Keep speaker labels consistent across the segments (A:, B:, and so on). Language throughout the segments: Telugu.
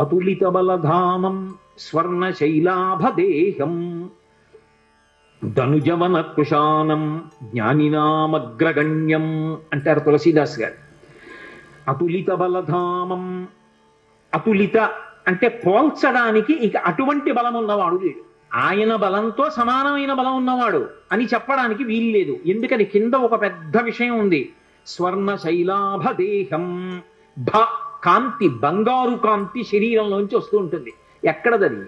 A: అతులిత బలధామం స్వర్ణశైలాభదేహం ధనుజవన కుశానం జ్ఞానినామగ్రగణ్యం అంటారు తులసీదాస్ గారు అతులిత బలధామం అతులిత అంటే పోల్చడానికి ఇక అటువంటి బలం ఉన్నవాడు లేడు ఆయన బలంతో సమానమైన బలం ఉన్నవాడు అని చెప్పడానికి వీలు లేదు ఎందుకని కింద ఒక పెద్ద విషయం ఉంది స్వర్ణ శైలాభదేహం భ కాంతి బంగారు కాంతి శరీరంలోంచి వస్తూ ఉంటుంది ఎక్కడదది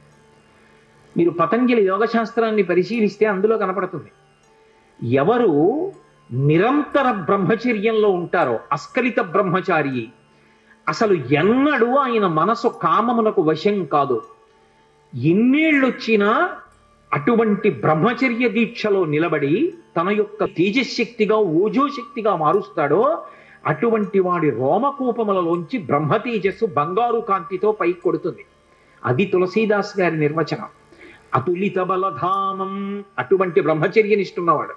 A: మీరు పతంజలి యోగశాస్త్రాన్ని పరిశీలిస్తే అందులో కనపడుతుంది ఎవరు నిరంతర బ్రహ్మచర్యంలో ఉంటారో అస్కలిత బ్రహ్మచారి అసలు ఎన్నడూ ఆయన మనసు కామమునకు వశం కాదు ఎన్నేళ్ళొచ్చినా అటువంటి బ్రహ్మచర్య దీక్షలో నిలబడి తన యొక్క తేజశక్తిగా ఓజోశక్తిగా మారుస్తాడో అటువంటి వాడి రోమకూపములలోంచి బ్రహ్మ తేజస్సు బంగారు కాంతితో పైకి కొడుతుంది అది తులసీదాస్ గారి నిర్వచనం అతులిత బలధామం అటువంటి బ్రహ్మచర్యనిష్ఠున్నవాడు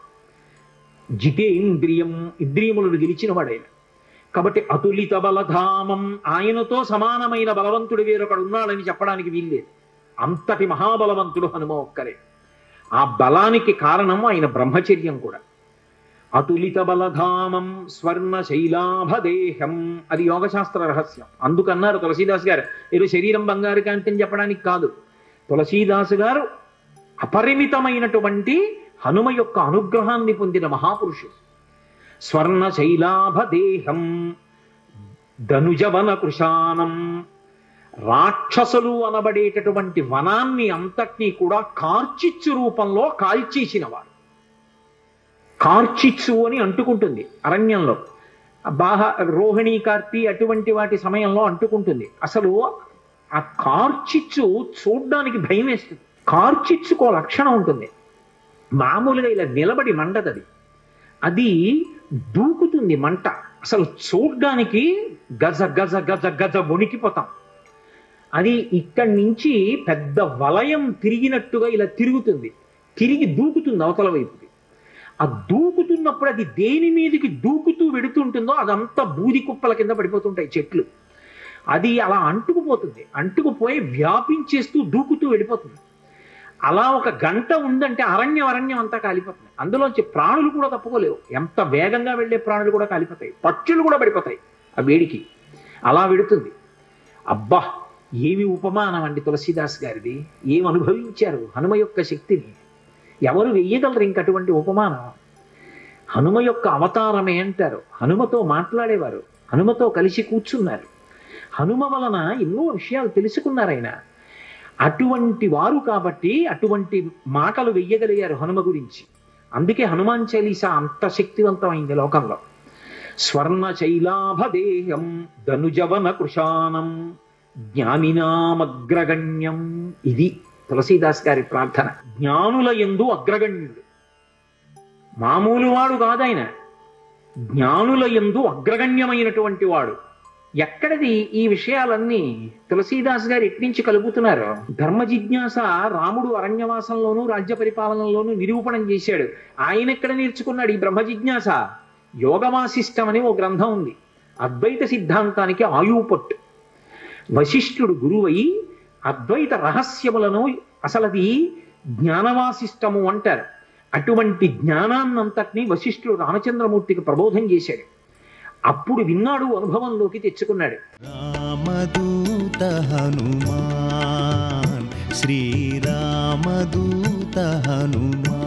A: జితేంద్రియం ఇంద్రియములను గెలిచినవాడు ఆయన కాబట్టి అతులిత బలధామం ఆయనతో సమానమైన బలవంతుడు వేరొకడు ఉన్నాడని చెప్పడానికి వీల్లేదు అంతటి మహాబలవంతుడు హనుమ ఒక్కరే ఆ బలానికి కారణం ఆయన బ్రహ్మచర్యం కూడా అతులిత బలధామం స్వర్ణ శైలాభదేహం అది యోగశాస్త్ర రహస్యం అందుకన్నారు తులసీదాస్ గారు ఏదో శరీరం బంగారు కాంతిని చెప్పడానికి కాదు తులసీదాసు గారు అపరిమితమైనటువంటి హనుమ యొక్క అనుగ్రహాన్ని పొందిన మహాపురుషుడు స్వర్ణ శైలాభదేహం ధనుజవన కృషానం రాక్షసులు అనబడేటటువంటి వనాన్ని అంతటినీ కూడా కార్చిచ్చు రూపంలో కాల్చేసినవారు కార్చిచ్చు అని అంటుకుంటుంది అరణ్యంలో బాహ రోహిణి కార్తీ అటువంటి వాటి సమయంలో అంటుకుంటుంది అసలు ఆ కార్చిచ్చు చూడ్డానికి భయం వేస్తుంది కార్చిచ్చుకో లక్షణం ఉంటుంది మామూలుగా ఇలా నిలబడి మండదది అది దూకుతుంది మంట అసలు చూడ్డానికి గజ గజ గజ గజ వణికిపోతాం అది ఇక్కడి నుంచి పెద్ద వలయం తిరిగినట్టుగా ఇలా తిరుగుతుంది తిరిగి దూకుతుంది అవతల వైపుకి ఆ దూకుతున్నప్పుడు అది దేని మీదకి దూకుతూ వెడుతుంటుందో అదంతా బూది కుప్పల కింద పడిపోతుంటాయి చెట్లు అది అలా అంటుకుపోతుంది అంటుకుపోయి వ్యాపించేస్తూ దూకుతూ వెళ్ళిపోతుంది అలా ఒక గంట ఉందంటే అరణ్యం అరణ్యం అంతా కాలిపోతుంది అందులోంచి ప్రాణులు కూడా తప్పుకోలేవు ఎంత వేగంగా వెళ్ళే ప్రాణులు కూడా కాలిపోతాయి పక్షులు కూడా పడిపోతాయి ఆ వేడికి అలా వెడుతుంది అబ్బా ఏమి ఉపమానం అండి తులసీదాస్ గారిది ఏం అనుభవించారు హనుమ యొక్క శక్తిని ఎవరు వెయ్యగలరు ఇంకటువంటి ఉపమానం హనుమ యొక్క అవతారమే అంటారు హనుమతో మాట్లాడేవారు హనుమతో కలిసి కూర్చున్నారు హనుమ వలన ఎన్నో విషయాలు తెలుసుకున్నారు ఆయన అటువంటి వారు కాబట్టి అటువంటి మాటలు వెయ్యగలిగారు హనుమ గురించి అందుకే హనుమాన్ చాలీసా అంత శక్తివంతమైంది లోకంలో స్వర్ణ శైలాభదేహం ధనుజవన కృషానం జ్ఞానినామగ్రగణ్యం ఇది తులసీదాస్ గారి ప్రార్థన జ్ఞానుల ఎందు అగ్రగణ్యుడు మామూలు వాడు కాదాయన జ్ఞానుల ఎందు అగ్రగణ్యమైనటువంటి వాడు ఎక్కడది ఈ విషయాలన్నీ తులసీదాస్ గారు ఎట్నుంచి కలుపుతున్నారు ధర్మ జిజ్ఞాస రాముడు అరణ్యవాసంలోనూ రాజ్య పరిపాలనలోనూ నిరూపణం చేశాడు ఆయన ఎక్కడ నేర్చుకున్నాడు ఈ బ్రహ్మ జిజ్ఞాస యోగవాసిష్టం అని ఓ గ్రంథం ఉంది అద్వైత సిద్ధాంతానికి ఆయుపట్టు వశిష్ఠుడు గురువై అద్వైత రహస్యములను అసలది జ్ఞానవాసిష్టము అంటారు అటువంటి జ్ఞానాన్నంతటినీ వశిష్ఠుడు రామచంద్రమూర్తికి ప్రబోధం చేశాడు అప్పుడు విన్నాడు అనుభవంలోకి తెచ్చుకున్నాడు
B: రామదూత హనుమాన్ శ్రీరామదూత హనుమాన్